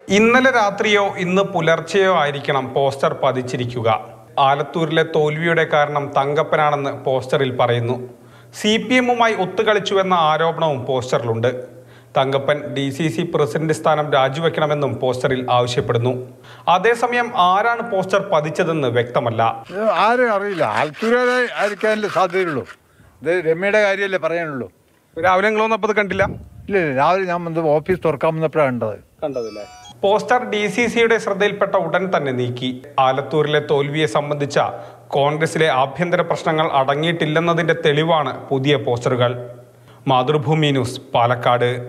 ഇന്നലെ രാത്രിയോ ഇന്ന് പുലർച്ചെയോ ആയിരിക്കണം പോസ്റ്റർ പതിച്ചിരിക്കുക ആലത്തൂരിലെ തോൽവിയുടെ കാരണം തങ്കപ്പനാണെന്ന് പോസ്റ്ററിൽ പറയുന്നു സി പി എമ്മുമായി ഒത്തുകളിച്ചുവെന്ന ആരോപണവും പോസ്റ്ററിലുണ്ട് Thankappan D C C president സ്ഥാനം രാജിവെക്കണമെന്നും പോസ്റ്ററിൽ ആവശ്യപ്പെടുന്നു അതേസമയം ആരാണ് പോസ്റ്റർ പതിച്ചതെന്ന് വ്യക്തമല്ല ഇത് ആരും അറിയില്ല ആൽത്തൂരെ ആയിരിക്കാനല്ലേ സാധ്യതയുള്ളൂ ഇത് രമ്യയുടെ കാര്യമല്ലേ പറയാനുള്ളൂ രാവിലെ നിങ്ങളൊന്നും അപ്പോൾ കണ്ടില്ല ഇല്ല ഇല്ല രാവിലെ ഞാൻ വന്ന് ഓഫീസ് തുറക്കാൻ വന്നപ്പോഴാണ് കണ്ടത് കണ്ടതല്ലേ പോസ്റ്റർ ഡി സി സിയുടെ ശ്രദ്ധയിൽപ്പെട്ട ഉടൻ തന്നെ നീക്കി ആലത്തൂരിലെ തോൽവിയെ സംബന്ധിച്ച കോൺഗ്രസിലെ ആഭ്യന്തര പ്രശ്നങ്ങൾ അടങ്ങിയിട്ടില്ലെന്നതിന്റെ തെളിവാണ് പുതിയ പോസ്റ്ററുകൾ മാതൃഭൂമി ന്യൂസ് പാലക്കാട്